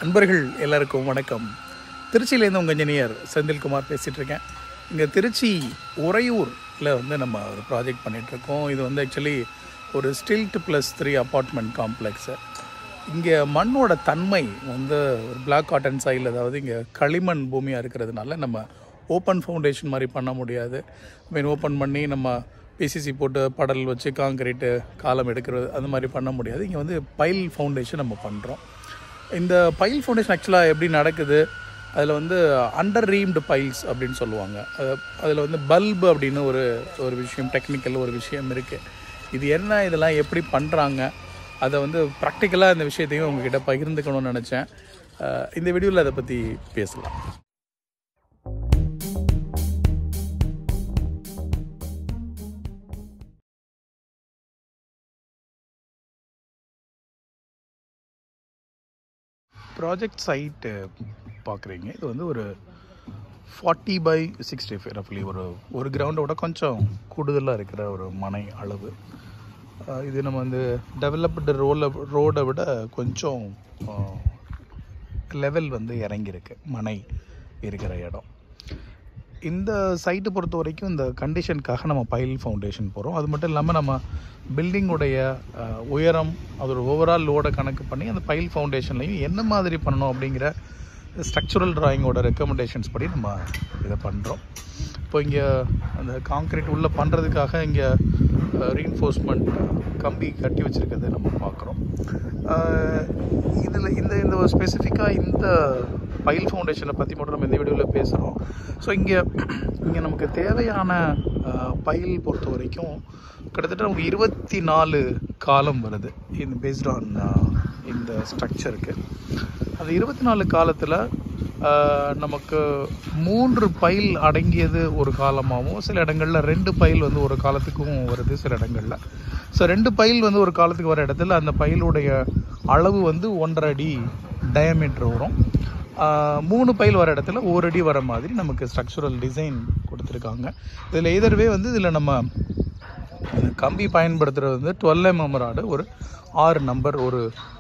நண்பர்கள் எல்லாருக்கும் வணக்கம் திருச்சியிலேருந்து உங்கள் இன்ஜினியர் செந்தில்குமார் பேசிகிட்டு இருக்கேன் இங்கே திருச்சி உறையூரில் வந்து நம்ம ஒரு ப்ராஜெக்ட் பண்ணிகிட்ருக்கோம் இது வந்து ஆக்சுவலி ஒரு stilt plus three apartment complex இங்கே மண்ணோட தன்மை வந்து ஒரு பிளாக் காட்டன் சாயில் அதாவது இங்கே களிமண் பூமியாக இருக்கிறதுனால நம்ம ஓப்பன் ஃபவுண்டேஷன் மாதிரி பண்ண முடியாது மீன் ஓப்பன் பண்ணி நம்ம பிசிசி போட்டு படல் வச்சு காங்கிரீட்டு காலம் எடுக்கிறது அந்த மாதிரி பண்ண முடியாது இங்கே வந்து பைல் ஃபவுண்டேஷன் நம்ம பண்ணுறோம் இந்த பைல் ஃபவுண்டேஷன் ஆக்சுவலாக எப்படி நடக்குது அதில் வந்து அண்டர் ரீம்டு பைல்ஸ் அப்படின்னு சொல்லுவாங்க அதில் வந்து பல்பு அப்படின்னு ஒரு ஒரு விஷயம் டெக்னிக்கல் ஒரு விஷயம் இருக்குது இது என்ன இதெல்லாம் எப்படி பண்ணுறாங்க அதை வந்து ப்ராக்டிக்கலாக இந்த விஷயத்தையும் உங்ககிட்ட பகிர்ந்துக்கணும்னு நினச்சேன் அஹ் இந்த வீடியோவில் அதை பற்றி பேசலாம் ப்ராஜெக்ட் சைட்டு பார்க்குறீங்க இது வந்து ஒரு ஃபார்ட்டி பை சிக்ஸ்டி ஃபைவ் ரஃப்லி ஒரு ஒரு கிரவுண்டோட கொஞ்சம் கூடுதலாக இருக்கிற ஒரு மனை அளவு அஹ் இது நம்ம வந்து டெவலப்டு ரோல ரோடை விட கொஞ்சம் லெவல் வந்து இறங்கியிருக்கு மனை இருக்கிற இடம் இந்த சைட்டை பொறுத்த வரைக்கும் இந்த கண்டிஷனுக்காக நம்ம பைல் ஃபவுண்டேஷன் போகிறோம் அது மட்டும் இல்லாமல் நம்ம பில்டிங்குடைய அஹ், உயரம் அதோட ஓவரால் லோடை கணக்கு பண்ணி அந்த பைல் ஃபவுண்டேஷன்லையும் என்ன மாதிரி பண்ணணும் அப்படிங்கிற ஸ்ட்ரக்சுரல் டிராயிங்கோட ரெக்கமெண்டேஷன்ஸ் படி நம்ம இதை பண்ணுறோம் இப்போ இங்கே அந்த காங்க்ரீட் உள்ளே பண்ணுறதுக்காக இங்கே ரீஎன்ஃபோர்ஸ்மெண்ட் கம்பி கட்டி வச்சுருக்கிறத நம்ம பார்க்குறோம் இதில் இந்த இந்த ஸ்பெசிஃபிக்காக இந்த பைல் ஃபவுண்டேஷனை பற்றி மட்டும் நம்ம இந்த வீடியோவில் பேசுகிறோம் ஸோ இங்கே இங்கே நமக்கு தேவையான பைல் பொறுத்த வரைக்கும் கிட்டத்தட்ட நமக்கு இருபத்தி நாலு காலம் வருது இந்த பேஸ்ட் ஆன் இந்த ஸ்ட்ரக்சருக்கு அந்த இருபத்தி நாலு காலத்தில் நமக்கு மூன்று பைல் அடங்கியது ஒரு காலமாகவும் சில இடங்களில் ரெண்டு பைல் வந்து ஒரு காலத்துக்கும் வருது சில இடங்களில் ஸோ ரெண்டு பைல் வந்து ஒரு காலத்துக்கு வர இடத்துல அந்த பைலுடைய அளவு வந்து ஒன்றரை அடி டயமீட்டர் வரும் ஆஹ் மூணு பைல் வர இடத்துல ஒரு அடி வர மாதிரி நமக்கு ஸ்ட்ரக்சுரல் டிசைன் கொடுத்துருக்காங்க இதில் எதர்வே வந்து இதில் நம்ம இந்த கம்பி பயன்படுத்துகிறது வந்து டுவெல் எம்எம் ராடு ஒரு ஆறு நம்பர் ஒரு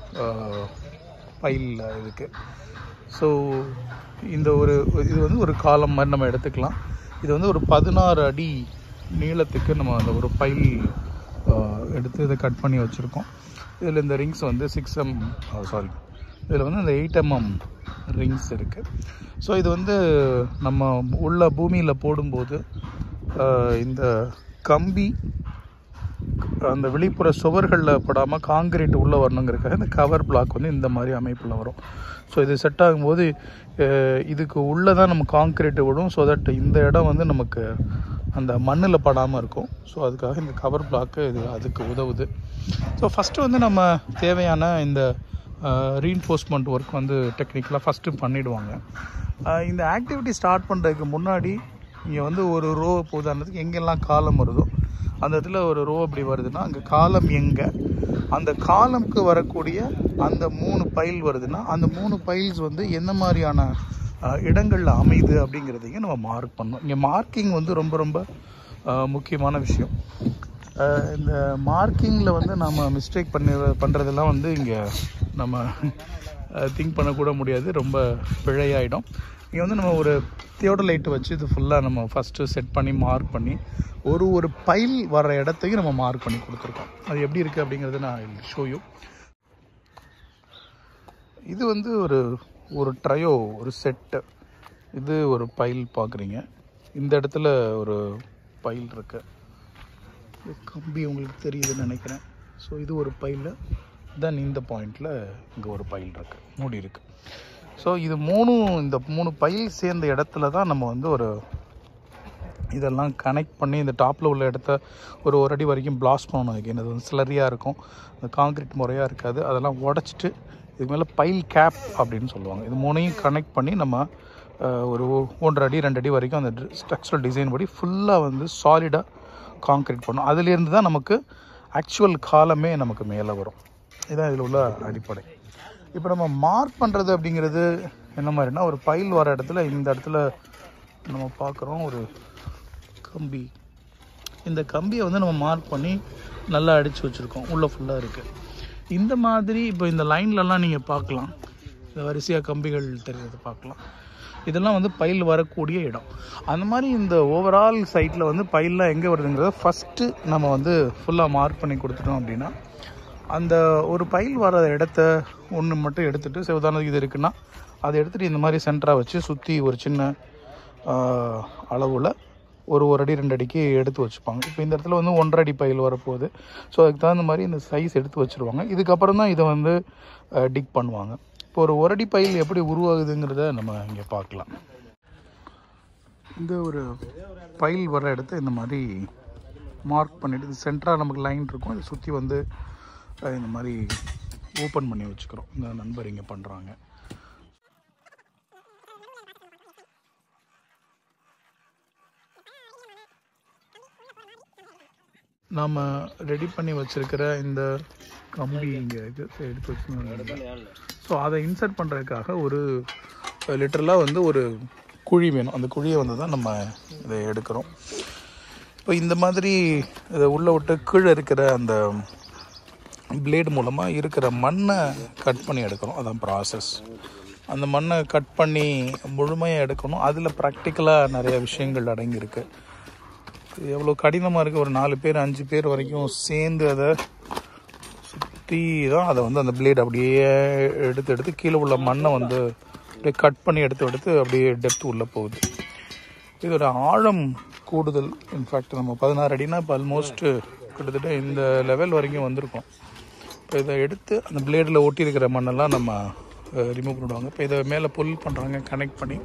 பைல் இதுக்கு ஸோ இந்த ஒரு இது வந்து ஒரு காலம் மாதிரி நம்ம எடுத்துக்கலாம் இது வந்து ஒரு பதினாறு அடி நீளத்துக்கு நம்ம அந்த ஒரு பைல் எடுத்து இதை கட் பண்ணி வச்சுருக்கோம் இதில் இந்த ரிங்ஸ் வந்து சிக்ஸ் எம் சாரி இதில் வந்து இந்த எயிட் எம்எம் ரிங்ஸ் இருக்குது ஸோ இது வந்து நம்ம உள்ள பூமியில் போடும்போது ஆஹ், இந்த கம்பி அந்த வெளிப்புற சுவர்களில் படாமல் காங்கிரீட் உள்ளே வரணுங்கிறதுக்காக இந்த கவர் பிளாக் வந்து இந்த மாதிரி அமைப்பில் வரும் ஸோ இது செட் ஆகும்போது அஹ், இதுக்கு உள்ளே தான் நம்ம காங்கிரீட் விடும் ஸோ தட் இந்த இடம் வந்து நமக்கு அந்த மண்ணில் படாமல் இருக்கும் ஸோ அதுக்காக இந்த கவர் பிளாக்கு இது அதுக்கு உதவுது ஸோ ஃபஸ்ட்டு வந்து நம்ம தேவையான இந்த ரீஎன்ஃபோர்ஸ்மெண்ட் ஒர்க் வந்து டெக்னிக்கலாக ஃபஸ்ட்டு பண்ணிவிடுவாங்க இந்த ஆக்டிவிட்டி ஸ்டார்ட் பண்ணுறதுக்கு முன்னாடி இங்கே வந்து ஒரு ரோ இப்போ உதாரணத்துக்கு எங்கெல்லாம் காலம் வருதோ அந்த இடத்துல ஒரு ரோ அப்படி வருதுன்னா அங்கே காலம் எங்கே அந்த காலம்க்கு வரக்கூடிய அந்த மூணு பைல் வருதுன்னா அந்த மூணு பைல்ஸ் வந்து என்ன மாதிரியான அஹ், இடங்கள்ல அமையுது அப்படிங்கிறதையும் நம்ம மார்க் பண்ணணும் இங்கே மார்க்கிங் வந்து ரொம்ப ரொம்ப அஹ், முக்கியமான விஷயம் அஹ், இந்த மார்க்கிங்கில் வந்து நம்ம மிஸ்டேக் பண்ணி பண்ணுறதெல்லாம் வந்து இங்கே நம்ம திங்க் பண்ணக்கூட முடியாது ரொம்ப பிழையாயிடும் இங்கே வந்து நம்ம ஒரு தியோடலைட் வச்சு இது ஃபுல்லாக நம்ம ஃபஸ்ட்டு செட் பண்ணி மார்க் பண்ணி ஒரு ஒரு பைல் வர இடத்தையும் நம்ம மார்க் பண்ணி கொடுத்துருக்கோம் அது எப்படி இருக்குது அப்படிங்கிறத நான் ஷோ யூ இது வந்து ஒரு ஒரு ட்ரையோ ஒரு செட்டு இது ஒரு பைல் பார்க்குறீங்க இந்த இடத்துல ஒரு பைல் இருக்கு இது கம்பி உங்களுக்கு தெரியுதுன்னு நினைக்கிறேன் ஸோ இது ஒரு பைல் தென் இந்த பாயிண்டில் இங்கே ஒரு பைல் இருக்கு மூடி இருக்கு ஸோ இது மூணும் இந்த மூணு பைல் சேர்ந்த இடத்துல தான் நம்ம வந்து ஒரு இதெல்லாம் கனெக்ட் பண்ணி இந்த டாப்பில் உள்ள இடத்த ஒரு ஒரு அடி வரைக்கும் பிளாஸ்ட் பண்ணணும் again. அது வந்து சிலரியாக இருக்கும் அந்த காங்கிரீட் முறையாக இருக்காது அதெல்லாம் உடச்சிட்டு இதுக்கு மேலே பைல் கேப் அப்படின்னு சொல்லுவாங்க இது மூணையும் கனெக்ட் பண்ணி நம்ம அஹ், ஒரு ஒன்றரை அடி ரெண்டு அடி வரைக்கும் அந்த ஸ்ட்ரக்சரல் டிசைன் படி ஃபுல்லாக வந்து சாலிடாக காங்கிரீட் பண்ணும் அதுலேருந்து தான் நமக்கு ஆக்சுவல் காலமே நமக்கு மேலே வரும் இதுதான் இதில் உள்ள அடிப்படை இப்போ நம்ம மார்க் பண்ணுறது அப்படிங்கிறது என்ன மாதிரினா ஒரு பைல் வர இடத்துல இந்த இடத்துல நம்ம பார்க்குறோம் ஒரு கம்பி இந்த கம்பியை வந்து நம்ம மார்க் பண்ணி நல்லா அடித்து வச்சுருக்கோம் உள்ளே ஃபுல்லாக இருக்குது இந்த மாதிரி இப்போ இந்த லைன்லலாம் நீங்கள் பார்க்கலாம் இந்த வரிசையாக கம்பிகள் தெரிகிறது பார்க்கலாம் இதெல்லாம் வந்து பயில் வரக்கூடிய இடம் அந்த மாதிரி இந்த ஓவரால் சைட்டில் வந்து பயிலெலாம் எங்கே வருதுங்கிறத ஃபஸ்ட்டு நம்ம வந்து ஃபுல்லாக மார்க் பண்ணி கொடுத்துட்டோம் அப்படின்னா அந்த ஒரு பயில் வர இடத்த ஒன்று மட்டும் எடுத்துகிட்டு சரி உதாரணத்துக்கு இது இருக்குன்னா அதை எடுத்துகிட்டு இந்த மாதிரி சென்டராக வச்சு சுற்றி ஒரு சின்ன அளவில் ஒரு ஒரு அடி ரெண்டு அடிக்கு எடுத்து வச்சுப்பாங்க இப்போ இந்த இடத்துல வந்து ஒன்றரை அடி பயில் வரப்போகுது ஸோ அதுக்கு தகுந்த மாதிரி இந்த சைஸ் எடுத்து வச்சுருவாங்க இதுக்கப்புறம் தான் இதை வந்து டிக் பண்ணுவாங்க இப்போ ஒரு ஒரு அடி பயில் எப்படி உருவாகுதுங்கிறத நம்ம இங்கே பார்க்கலாம் இந்த ஒரு பயில் வர இடத்த இந்த மாதிரி மார்க் பண்ணிவிட்டு இது சென்டராக நமக்கு லைன் இருக்கும் இதை சுற்றி வந்து அஹ், இந்த மாதிரி ஓப்பன் பண்ணி வச்சுக்கிறோம் இந்த நண்பர் இங்கே பண்ணுறாங்க நாம் ரெடி பண்ணி வச்சிருக்கிற இந்த கம்பி இங்கே இருக்குது எடுத்து வச்சுருந்தோம் ஸோ அதை இன்சர்ட் பண்ணுறதுக்காக ஒரு லிட்டரலாக வந்து ஒரு குழி வேணும் அந்த குழியை வந்து தான் நம்ம இதை எடுக்கிறோம் இப்போ இந்த மாதிரி இதை உள்ளே விட்டு கீழே இருக்கிற அந்த பிளேடு மூலமாக இருக்கிற மண்ணை கட் பண்ணி எடுக்கிறோம் அதான் ப்ராசஸ் அந்த மண்ணை கட் பண்ணி முழுமையாக எடுக்கணும் அதில் ப்ராக்டிக்கலாக நிறைய விஷயங்கள் அடங்கியிருக்கு இது எவ்வளோ கடினமாக இருக்குது ஒரு நாலு பேர் அஞ்சு பேர் வரைக்கும் சேர்ந்து அதை சுற்றி தான் அதை வந்து அந்த பிளேட் அப்படியே எடுத்து எடுத்து கீழே உள்ள மண்ணை வந்து அப்படியே கட் பண்ணி எடுத்து எடுத்து அப்படியே டெப்த் உள்ளே போகுது இதோட ஆழம் கூடுதல் இன்ஃபேக்ட் நம்ம பதினாறு அடினா இப்போ ஆல்மோஸ்ட் கிட்டத்தட்ட இந்த லெவல் வரைக்கும் வந்திருக்கோம் இப்போ இதை எடுத்து அந்த பிளேடில் ஒட்டி இருக்கிற மண்ணெல்லாம் நம்ம ரிமூவ் பண்ணிடுவாங்க இப்போ இதை மேலே புல் பண்ணுறாங்க கனெக்ட் பண்ணி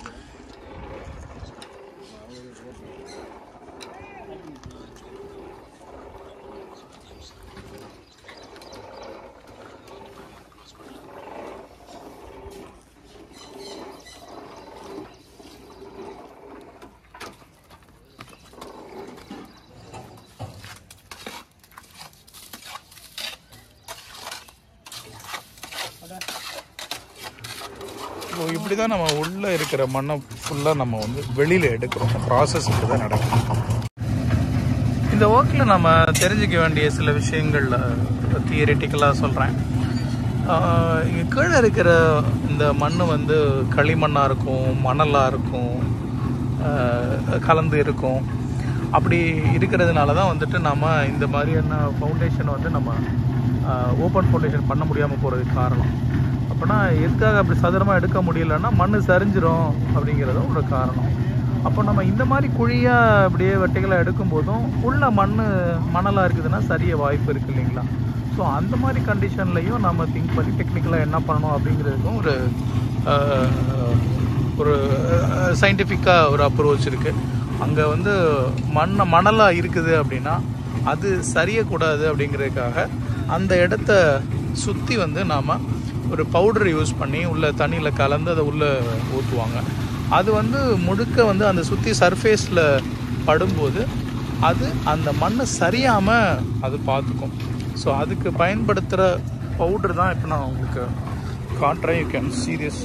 ஸோ இப்படி தான் நம்ம உள்ளே இருக்கிற மண்ணை ஃபுல்லாக நம்ம வந்து வெளியில் எடுக்கிறோம் ப்ராசஸ் இப்படி தான் நடக்கும் இந்த ஒர்க்கில் நம்ம தெரிஞ்சுக்க வேண்டிய சில விஷயங்கள் தியரிட்டிக்கலாக சொல்கிறேன் இங்கே கீழே இருக்கிற இந்த மண் வந்து களிமண்ணாக இருக்கும் மணலாக இருக்கும் ஆஹ் கலந்து இருக்கும் அப்படி இருக்கிறதுனால தான் வந்துட்டு நம்ம இந்த மாதிரியான ஃபவுண்டேஷன் வந்து நம்ம ஓப்பன் ஃபவுண்டேஷன் பண்ண முடியாமல் போகிறதுக்கு காரணம் அப்போனா எதுக்காக அப்படி சதுரமாக எடுக்க முடியலன்னா மண் சரிஞ்சிரும் அப்படிங்கிறதும் ஒரு காரணம் அப்போ நம்ம இந்த மாதிரி குழியாக அப்படியே வெட்டைகளாக எடுக்கும்போதும் உள்ள மண் மணலாக இருக்குதுன்னா சரிய வாய்ப்பு இருக்கு இல்லைங்களா ஸோ அந்த மாதிரி கண்டிஷன்லையும் நம்ம திங்க் பண்ணி டெக்னிக்கலாக என்ன பண்ணணும் அப்படிங்கிறதுக்கும் ஒரு ஆஹ், ஒரு சயின்டிஃபிக்காக ஒரு அப்ரோச் இருக்குது அங்கே வந்து மண்ணை மணலாக இருக்குது அப்படின்னா அது சரியக்கூடாது அப்படிங்கிறதுக்காக அந்த இடத்த சுற்றி வந்து நாம் ஒரு பவுடர் யூஸ் பண்ணி உள்ள தண்ணியில் கலந்து அதை உள்ளே ஊற்றுவாங்க அது வந்து முழுக்க வந்து அந்த சுற்றி சர்ஃபேஸில் படும்போது அது அந்த மண்ணை சரியாமல் அது பார்த்துக்கும் ஸோ அதுக்கு பயன்படுத்துகிற பவுடர் தான் இப்போ நான் உங்களுக்கு காட்டுறேன் யூ கேன் சீரியஸ்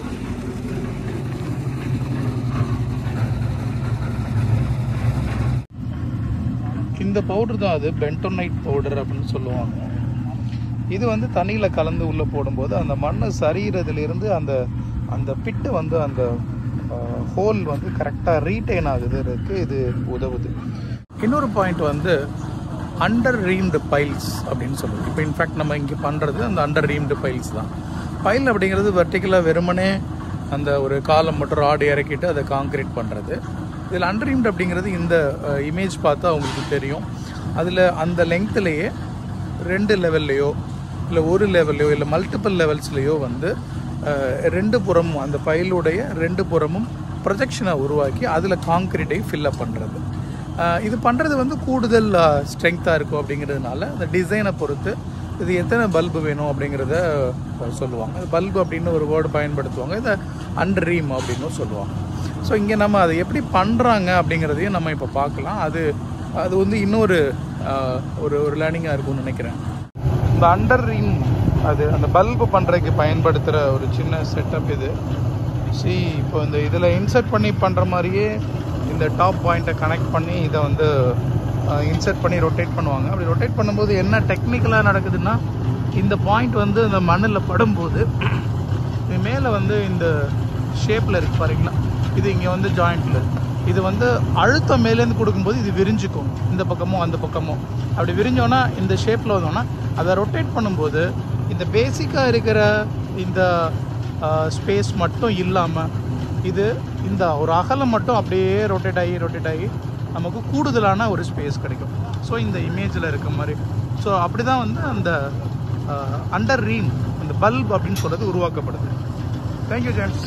இந்த பவுடர் தான் அது பென்டோனைட் பவுடர் அப்படின்னு சொல்லுவாங்க இது வந்து தண்ணியில் கலந்து உள்ளே போடும்போது அந்த மண் சரிகிறதுலேருந்து அந்த அந்த பிட்டு வந்து அந்த ஹோல் வந்து கரெக்டாக ரீட்டைன் ஆகுதுக்கு இது உதவுது இன்னொரு பாயிண்ட் வந்து அண்டர் ரீம்டு பைல்ஸ் அப்படின்னு சொல்லுவோம் இப்போ இன்ஃபேக்ட் நம்ம இங்கே பண்ணுறது அந்த அண்டர் ரீம்டு பைல்ஸ் தான் பைல் அப்படிங்கிறது வெர்டிக்கலாக வெறுமனே அந்த ஒரு காலம் மட்டும் ராடு இறக்கிட்டு அதை காங்கிரீட் பண்ணுறது இதில் அண்டர் ரீம்டு அப்படிங்கிறது இந்த இமேஜ் பார்த்தா உங்களுக்கு தெரியும் அதில் அந்த லெங்க்த்லேயே ரெண்டு லெவல்லையோ இல்லை ஒரு லெவல்லையோ இல்லை மல்டிபிள் லெவல்ஸ்லேயோ வந்து அஹ், ரெண்டு புறமும் அந்த பைலுடைய ரெண்டு புறமும் ப்ரொஜெக்ஷனை உருவாக்கி அதில் காங்கிரீட்டை ஃபில்லப் பண்ணுறது இது பண்ணுறது வந்து கூடுதல் ஸ்ட்ரெங்க்த்தாக இருக்கும் அப்படிங்கிறதுனால அந்த டிசைனை பொறுத்து இது எத்தனை பல்பு வேணும் அப்படிங்கிறத அஹ், சொல்லுவாங்க பல்பு அப்படின்னு ஒரு வேர்டு பயன்படுத்துவாங்க இதை அண்டர் ரீம் அப்படின்னு சொல்லுவாங்க ஸோ இங்கே நம்ம அதை எப்படி பண்ணுறாங்க அப்படிங்கிறதையும் நம்ம இப்போ பார்க்கலாம் அது அது வந்து இன்னொரு அஹ், ஒரு ஒரு லேர்னிங்காக இருக்கும்னு நினைக்கிறேன் இந்த அண்டர் ரீம் அது அந்த பல்பு பண்ணுறதுக்கு பயன்படுத்துகிற ஒரு சின்ன செட்டப் இது சி இப்போ இந்த இதில் இன்சர்ட் பண்ணி பண்ணுற மாதிரியே இந்த டாப் பாயிண்ட்டை கனெக்ட் பண்ணி இதை வந்து இன்சர்ட் பண்ணி ரொட்டேட் பண்ணுவாங்க அப்படி ரொட்டேட் பண்ணும்போது என்ன டெக்னிக்கலாக நடக்குதுன்னா இந்த பாயிண்ட் வந்து இந்த மண்ணில் படும்போது மேலே வந்து இந்த ஷேப்பில் இருக்கு பாருங்களா இது இங்கே வந்து ஜாயிண்ட்டில் இது வந்து அழுத்தம் மேலேருந்து கொடுக்கும்போது இது விரிஞ்சுக்கும் இந்த பக்கமும் அந்த பக்கமும் அப்படி விரிஞ்சோன்னா இந்த ஷேப்பில் வந்தோன்னா அதை ரொட்டேட் பண்ணும்போது இந்த பேசிக்காக இருக்கிற இந்த ஸ்பேஸ் மட்டும் இல்லாமல் இது இந்த ஒரு அகலம் மட்டும் அப்படியே ரொட்டேட் ஆகி ரொட்டேட் ஆகி நமக்கு கூடுதலான ஒரு ஸ்பேஸ் கிடைக்கும் ஸோ இந்த இமேஜில் இருக்க மாதிரி ஸோ அப்படி தான் வந்து அந்த அண்டர் ரீன் அந்த பல்ப் அப்படின்னு சொல்கிறது உருவாக்கப்படுது தேங்க்யூ ஜேம்ஸ்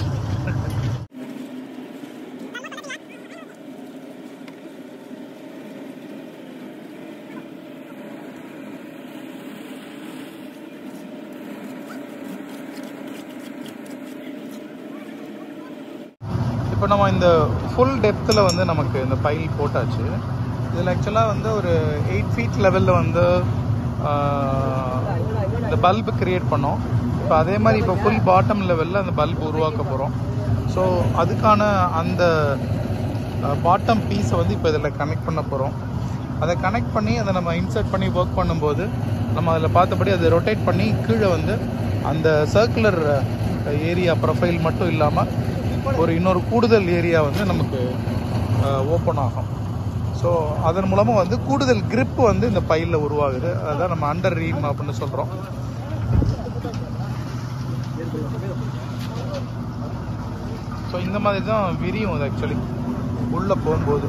இப்போ நம்ம இந்த ஃபுல் டெப்த்தில் வந்து நமக்கு இந்த பைல் போட்டாச்சு இதில் ஆக்சுவலாக வந்து ஒரு எயிட் ஃபீட் லெவலில் வந்து ஆஹ், இந்த பல்பு கிரியேட் பண்ணோம் இப்போ அதே மாதிரி இப்போ ஃபுல் பாட்டம் லெவலில் அந்த பல்ப் உருவாக்க போகிறோம் ஸோ அதுக்கான அந்த பாட்டம் பீஸை வந்து இப்போ இதில் கனெக்ட் பண்ண போகிறோம் அதை கனெக்ட் பண்ணி அதை நம்ம இன்சர்ட் பண்ணி ஒர்க் பண்ணும்போது நம்ம அதில் பார்த்தபடி அதை ரொட்டேட் பண்ணி கீழே வந்து அந்த சர்க்குலர் ஏரியா ப்ரொஃபைல் மட்டும் இல்லாமல் ஒரு இன்னொரு கூடுதல் ஏரியா வந்து நமக்கு ஓப்பன் ஆகும் ஸோ அதன் மூலமாக வந்து கூடுதல் grip வந்து இந்த பைலில் உருவாகுது அதான் நம்ம அண்டர் ரீம் அப்படின்னு சொல்கிறோம் ஸோ இந்த மாதிரி தான் விரியும் அது ஆக்சுவலி உள்ளே போகும்போது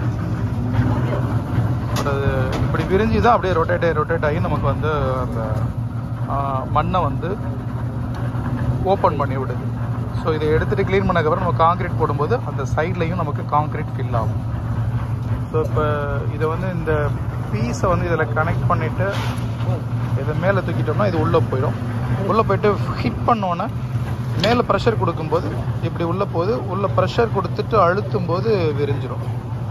பட் அது இப்படி விரிஞ்சு தான் அப்படியே ரொட்டேட் ஆகி ரொட்டேட் ஆகி நமக்கு வந்து அந்த ஆ, மண்ணை வந்து ஓப்பன் பண்ணி விடுது ஸோ இதை எடுத்துகிட்டு க்ளீன் பண்ணதுக்கப்புறம் நம்ம காங்க்ரீட் போடும்போது அந்த சைட்லையும் நமக்கு காங்க்ரீட் ஃபில் ஆகும் ஸோ இப்போ இதை வந்து இந்த பீஸை வந்து இதில் கனெக்ட் பண்ணிவிட்டு இதை மேலே தூக்கிட்டோம்னா இது உள்ளே போயிடும் உள்ளே போயிட்டு ஹிட் பண்ணோன்னே மேலே ப்ரெஷர் கொடுக்கும்போது இப்படி உள்ளே போகுது உள்ளே ப்ரெஷர் கொடுத்துட்டு அழுத்தும் போது விரிஞ்சிடும்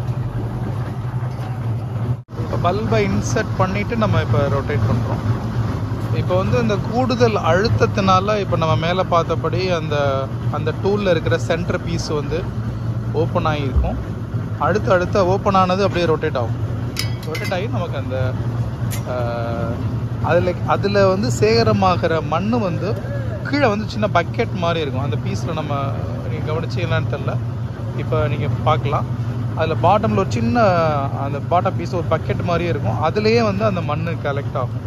இப்போ பல்பை இன்சர்ட் பண்ணிவிட்டு நம்ம இப்போ ரொட்டேட் பண்ணுறோம் இப்போ வந்து இந்த கூடுதல் அழுத்தத்தினால இப்போ நம்ம மேலே பார்த்தபடி அந்த அந்த டூலில் இருக்கிற சென்டர் பீஸ் வந்து ஓப்பன் ஆகியிருக்கும் அடுத்து அடுத்து ஓப்பன் ஆனது அப்படியே ரொட்டேட் ஆகும் ரொட்டேட் ஆகி நமக்கு அந்த அதில் அதில் வந்து சேகரமாகிற மண் வந்து கீழே வந்து சின்ன பக்கெட் மாதிரி இருக்கும் அந்த பீஸில் நம்ம நீங்கள் கவனிச்சீங்களான்னு தெரில இப்போ நீங்கள் பார்க்கலாம் அதில் பாட்டமில் ஒரு சின்ன அந்த பாட்டம் பீஸ் ஒரு பக்கெட் மாதிரியே இருக்கும் அதுலேயே வந்து அந்த மண் கலெக்ட் ஆகும்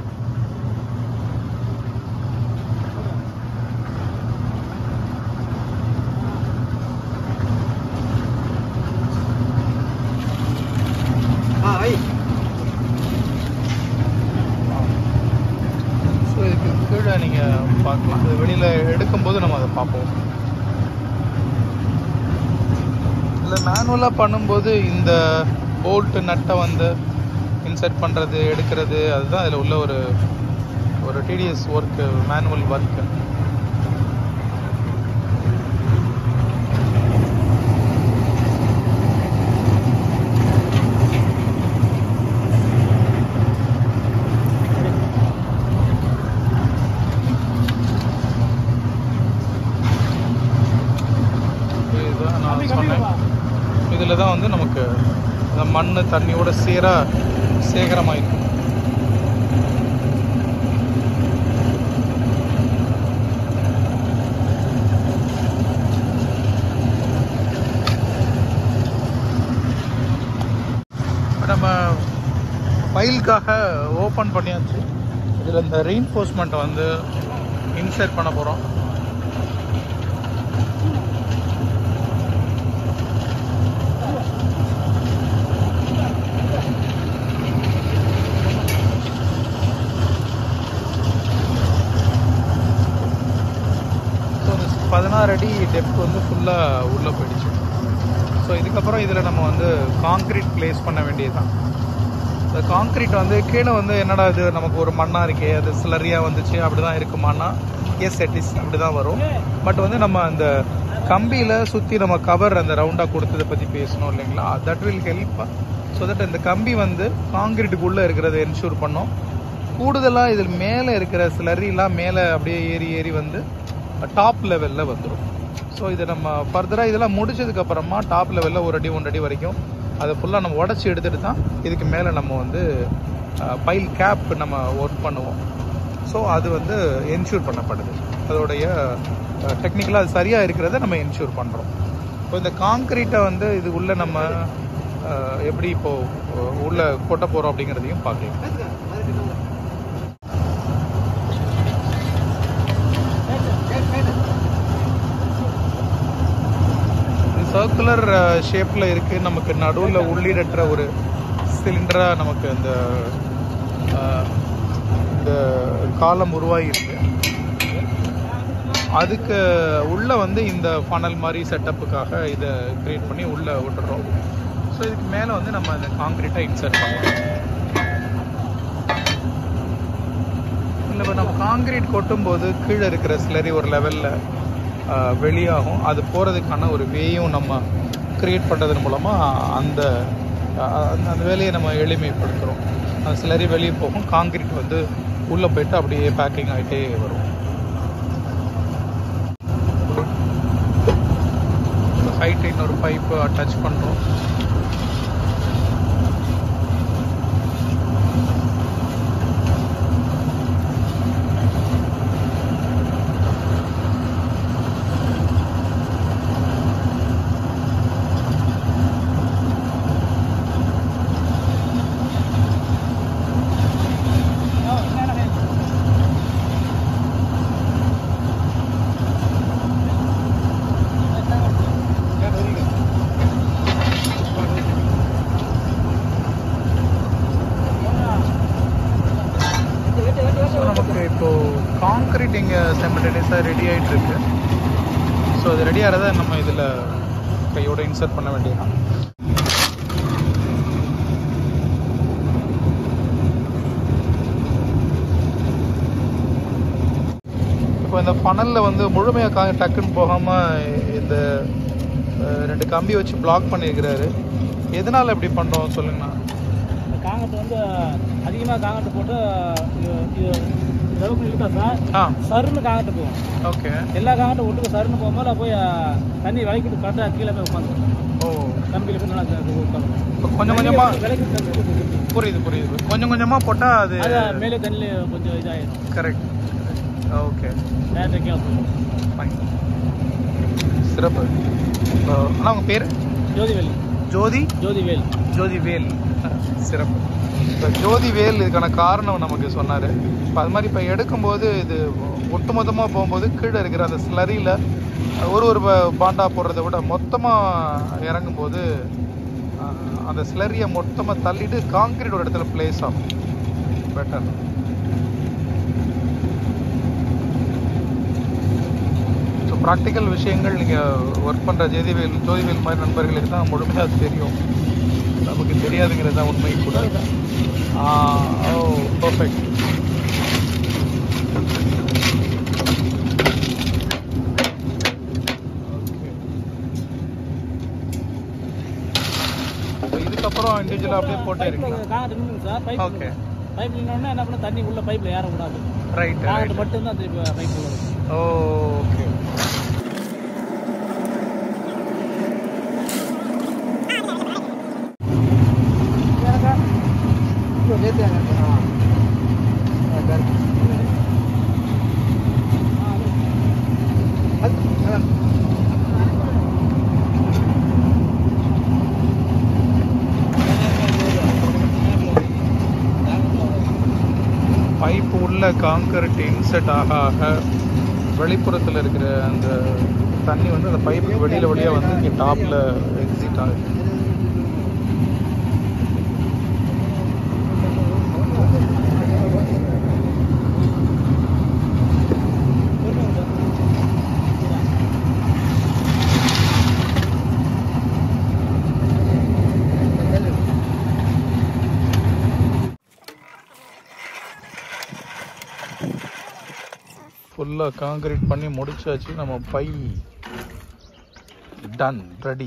ஸோ இதுக்கு கீழே நீங்கள் பார்க்கலாம் இது வெளியில் எடுக்கும்போது நம்ம அதை பார்ப்போம் இல்லை மேனுவலாக பண்ணும்போது இந்த போல்ட்டு நட்டை வந்து இன்சர்ட் பண்ணுறது எடுக்கிறது அதுதான் இதில் உள்ள ஒரு ஒரு டிடிஎஸ் ஒர்க்கு மேனுவல் ஒர்க்கு இதுதான் நான் சொன்னேன் இதில் தான் வந்து நமக்கு அந்த மண் தண்ணியோட சீராக சேகரமாயிருக்கும் இப்ப நம்ம ஃபைலுக்காக ஓப்பன் பண்ணியாச்சு இதில் இந்த ரீன்ஃபோர்ஸ்மெண்ட்டை வந்து இன்சர்ட் பண்ண போகிறோம் ஸோ இந்த பதினாறு அடி டெப்த் வந்து ஃபுல்லாக உள்ளே போயிடுச்சு ஸோ இதுக்கப்புறம் இதில் நம்ம வந்து காங்க்ரீட் ப்ளேஸ் பண்ண வேண்டியதுதான் இந்த காங்க்ரீட் வந்து கீழே வந்து என்னடா இது நமக்கு ஒரு மண்ணாக இருக்கே அது சிலரியாக வந்துச்சு அப்படி தான் இருக்குமானா எஸ் எட்டிஸ் அப்படி தான் வரும் பட் வந்து நம்ம அந்த கம்பியில் சுற்றி நம்ம கவர் அந்த ரவுண்டாக கொடுத்ததை பற்றி பேசணும் இல்லைங்களா that will help so that இந்த கம்பி வந்து காங்கிரீட்டுக்குள்ளே இருக்கிறத என்ஷூர் பண்ணோம் கூடுதலாக இதில் மேலே இருக்கிற ஸ்லரிலாம் மேலே அப்படியே ஏறி ஏறி வந்து டாப் லெவலில் வந்துடும் ஸோ இதை நம்ம ஃபர்தராக இதெல்லாம் முடிச்சதுக்கு அப்புறமா டாப் லெவலில் ஒரு அடி ஒன்றரை அடி வரைக்கும் அதை ஃபுல்லாக நம்ம உடச்சி எடுத்துட்டு தான் இதுக்கு மேலே நம்ம வந்து பைல் கேப் நம்ம ஒர்க் பண்ணுவோம் ஸோ அது வந்து என்ஷூர் பண்ணப்படுது அதோடைய டெக்னிக்கலாக அது சரியாக இருக்கிறத நம்ம என்ஷூர் பண்ணுறோம் இப்போ இந்த காங்கிரீட்டை வந்து இது உள்ள நம்ம அஹ், எப்படி இப்போ அஹ், உள்ள கொட்ட போகிறோம் அப்படிங்கிறதையும் பார்க்கலாம் சர்க்குலர் ஷேப்பில் இருக்கு நமக்கு நடுவில் உள்ளீடற்ற ஒரு சிலிண்டராக நமக்கு அந்த அஹ், இந்த காலம் உருவாகி இருக்கு அதுக்கு உள்ள வந்து இந்த ஃபனல் மாதிரி செட்டப்புக்காக இதை கிரியேட் பண்ணி உள்ள விட்டுறோம் ஸோ இதுக்கு மேலே வந்து நம்ம இந்த காங்கிரீட்டை இன்சர்ட் பண்ணலாம் இல்லை இப்போ நம்ம காங்கிரீட் கொட்டும்போது கீழே இருக்கிற ஸ்லரி ஒரு லெவலில் வெளியாகும் அது போகிறதுக்கான ஒரு வேயும் நம்ம கிரியேட் பண்ணுறதன் மூலமாக அந்த அஹ், அந்த- அந்த வேலையை நம்ம எளிமைப்படுத்துகிறோம் அந்த ஸ்லரி வெளியே போகும் காங்கிரீட் வந்து உள்ளே போயிட்டு அப்படியே பேக்கிங் ஆகிட்டே வரும் ஹைட் இன்னொரு பைப்பு அட்டாச் பண்ணுறோம் ஸோ நமக்கு இப்போ காங்கிரீட் இங்கே செமிடேனியஸாக ரெடி ஆகிட்டு இருக்கு ஸோ அது ரெடி ஆகிறத நம்ம இதில் கையோட இன்சர்ட் பண்ண வேண்டியதான் இப்போ இந்த ஃபனலில் வந்து முழுமையாக கா டக்குன்னு போகாமல் இந்த அஹ், ரெண்டு கம்பி வச்சு பிளாக் பண்ணியிருக்கிறாரு எதனால் இப்படி பண்ணுறோம் சொல்லுங்கண்ணா இந்த காங்கட்டு வந்து அதிகமாக காங்கட்டு போட்டு இது இது இந்த அளவுக்கு இருக்கா சார் ஆ சருன்னு காங்கட்டு போகும் ஓகே எல்லா காங்கட்டும் ஒட்டுக்கு சருன்னு போகும்போது போய் அஹ், தண்ணி விளக்கிட்டு கரெக்டாக கீழே போய் உட்காந்து ஓ கம்பியில் போய் நல்லா உட்காந்து இப்போ கொஞ்சம் கொஞ்சமாக விளக்கி புரியுது புரியுது கொஞ்சம் கொஞ்சமாக போட்டால் அது அது மேலே தண்ணியில் கொஞ்சம் இதாகிடும் கரெக்ட் ஓகே டேரக்டாக கீழே போகும் ஃபைன் சிறப்பு ஆனால் உங்கள் பேர் ஜோதிவேல் ஜோதி ஜோதிவேல் ஜோதி வேல் சிறப்பு இப்போ ஜோதி வேல் இதுக்கான காரணம் நமக்கு சொன்னார் இப்போ அது மாதிரி இப்போ எடுக்கும்போது இது ஒட்டுமொத்தமாக போகும்போது கீழே இருக்கிற அந்த ஸ்லரியில் ஒரு ஒரு ப- பாண்டா போடுறத விட மொத்தமாக இறங்கும்போது அஹ், அந்த ஸ்லரியை மொத்தமாக தள்ளிட்டு காங்கிரீட் ஒரு இடத்துல பிளேஸ் ஆகும் பெட்டர் ஸோ ப்ராக்டிக்கல் விஷயங்கள் நீங்கள் ஒர்க் பண்ணுற ஜோதிவேல் ஜோதிவேல் மாதிரி நண்பர்களுக்கு தான் முழுமையாக தெரியும் நமக்கு தெரியாதுங்கிறது தான் உண்மை கூட ஆ ஓ பர்ஃபெக்ட் இதுக்கப்புறம் இண்டிவிஜுவலாக அப்படியே போட்டே இருக்கீங்களா காங்கட்டு நின்றுங்க சார் பைப் ஓகே பைப் நின்னோடனே என்ன பண்ண தண்ணி உள்ள பைப்பில் ஏறக்கூடாது ரைட் காங்கட்டு ரைட் மட்டும்தான் திருப்பி பைப் வரும் ஓகே பைப் உள்ள காங்கிரீட் இன்செட் ஆக ஆக வெளிப்புறத்தில் இருக்கிற அந்த தண்ணி வந்து அந்த பைப்புக்கு வெளியில் வழியாக வந்து இங்கே டாப்பில் எக்ஸிட் ஆகுது ஃபுல்லாக காங்கிரீட் பண்ணி முடிச்சாச்சு நம்ம பை டன் ரெடி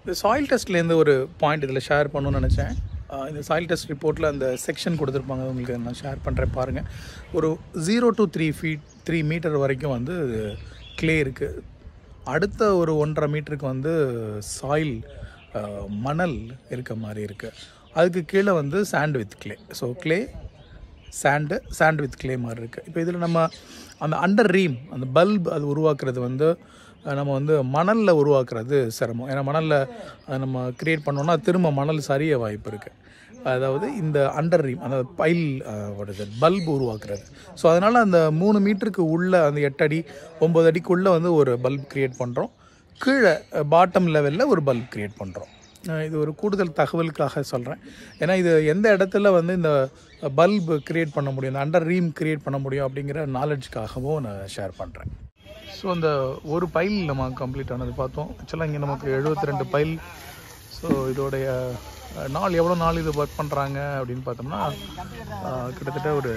இந்த சாயில் டெஸ்ட்லேருந்து ஒரு பாயிண்ட் இதில் ஷேர் பண்ணணும்னு நினச்சேன் ஆஹ் இந்த சாயில் டெஸ்ட் ரிப்போர்ட்டில் அந்த செக்ஷன் கொடுத்துருப்பாங்க உங்களுக்கு நான் ஷேர் பண்ணுறேன் பாருங்கள் ஒரு zero to three feet three metre வரைக்கும் வந்து க்ளே இருக்குது அடுத்த ஒரு ஒன்றரை மீட்டருக்கு வந்து சாயில் மணல் இருக்க மாதிரி இருக்குது அதுக்கு கீழே வந்து sand with clay so clay sand sand with clay மாதிரி இருக்குது இப்போ இதில் நம்ம அந்த அண்டர் ரீம் அந்த பல்ப் அது உருவாக்குறது வந்து அஹ், நம்ம வந்து மணலில் உருவாக்குறது சிரமம் ஏன்னா மணலில் அதை நம்ம க்ரியேட் பண்ணோம்னா திரும்ப மணல் சரிய வாய்ப்பு இருக்குது அதாவது இந்த அண்டர் ரீம் அந்த பைல் வருது பல்ப் உருவாக்குறது ஸோ அதனால் அந்த மூணு மீட்டருக்கு உள்ள அந்த எட்டு அடி ஒம்பது அடிக்குள்ளே வந்து ஒரு பல்ப் க்ரியேட் பண்ணுறோம் கீழே பாட்டம் லெவலில் ஒரு பல்ப் க்ரியேட் பண்ணுறோம் இது ஒரு கூடுதல் தகவலுக்காக சொல்கிறேன் ஏன்னா இது எந்த இடத்துல வந்து இந்த பல்ப் க்ரியேட் பண்ண முடியும் இந்த அண்டர் ரீம் க்ரியேட் பண்ண முடியும் அப்படிங்கிற நாலேஜ்க்காகவும் நான் ஷேர் பண்ணுறேன் ஸோ அந்த ஒரு பைல் நம்ம கம்ப்ளீட் ஆனது பார்த்தோம் ஆக்சுவலாக இங்கே நமக்கு எழுபத்தி ரெண்டு பைல் ஸோ இதோடைய அஹ், நாள் எவ்வளோ நாள் இது ஒர்க் பண்ணுறாங்க அப்படின்னு பார்த்தோம்னா அஹ், கிட்டத்தட்ட ஒரு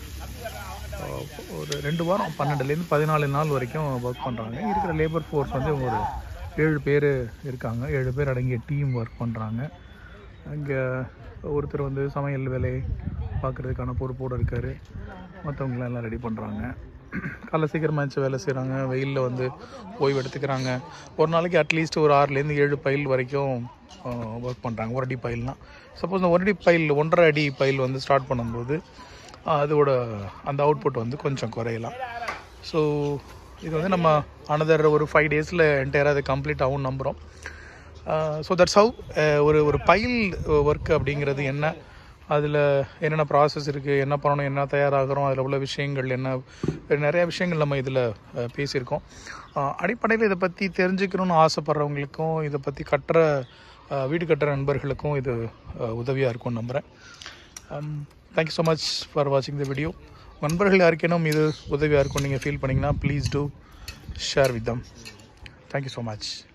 அஹ், ஒரு ரெண்டு வாரம் பன்னெண்டுலேருந்து பதினாலு நாள் வரைக்கும் ஒர்க் பண்ணுறாங்க இருக்கிற லேபர் ஃபோர்ஸ் வந்து இவங்க ஒரு ஏழு பேர் இருக்காங்க ஏழு பேர் அடங்கிய டீம் ஒர்க் பண்ணுறாங்க அங்கே ஒருத்தர் வந்து சமையல் வேலை பார்க்குறதுக்கான பொறுப்போடு இருக்கார் மற்றவங்களாம் எல்லாம் ரெடி பண்ணுறாங்க காலைல சீக்கிரமாக எழுந்து வேலை செய்கிறாங்க வெயிலில் வந்து ஓய்வு எடுத்துக்கிறாங்க ஒரு நாளைக்கு அட்லீஸ்ட் ஒரு ஆறுலேருந்து ஏழு பைல் வரைக்கும் ஒர்க் பண்ணுறாங்க ஒரு அடி பைல்னால் சப்போஸ் இந்த ஒரு அடி பைல் ஒன்றரை அடி பைல் வந்து ஸ்டார்ட் பண்ணும்போது ஆஹ், அதோட அந்த அவுட்புட் வந்து கொஞ்சம் குறையலாம் ஸோ இது வந்து நம்ம அனதர் ஒரு ஃபைவ் டேஸில் என்டையராக அது கம்ப்ளீட் ஆகும் நம்புகிறோம் ஸோ தட்ஸ் ஹவு ஒரு ஒரு பைல் ஒர்க் அப்படிங்கிறது என்ன அதில் என்னென்ன ப்ராசஸ் இருக்குது என்ன பண்ணணும் என்ன தயாராகிறோம் அதில் உள்ள விஷயங்கள் என்ன நிறைய விஷயங்கள் நம்ம இதில் பேசியிருக்கோம் அடிப்படையில் இதை பற்றி தெரிஞ்சுக்கணும்னு ஆசைப்பட்றவங்களுக்கும் இதை பற்றி கட்டுற அஹ், வீடு கட்டுற நண்பர்களுக்கும் இது உதவியாக இருக்கும்னு நம்புகிறேன் தேங்க்யூ ஸோ மச் ஃபார் வாட்சிங் த வீடியோ நண்பர்கள் யாருக்கேனும் இது உதவியாக இருக்கும் நீங்கள் ஃபீல் பண்ணிங்கன்னா please do share with them thank you so much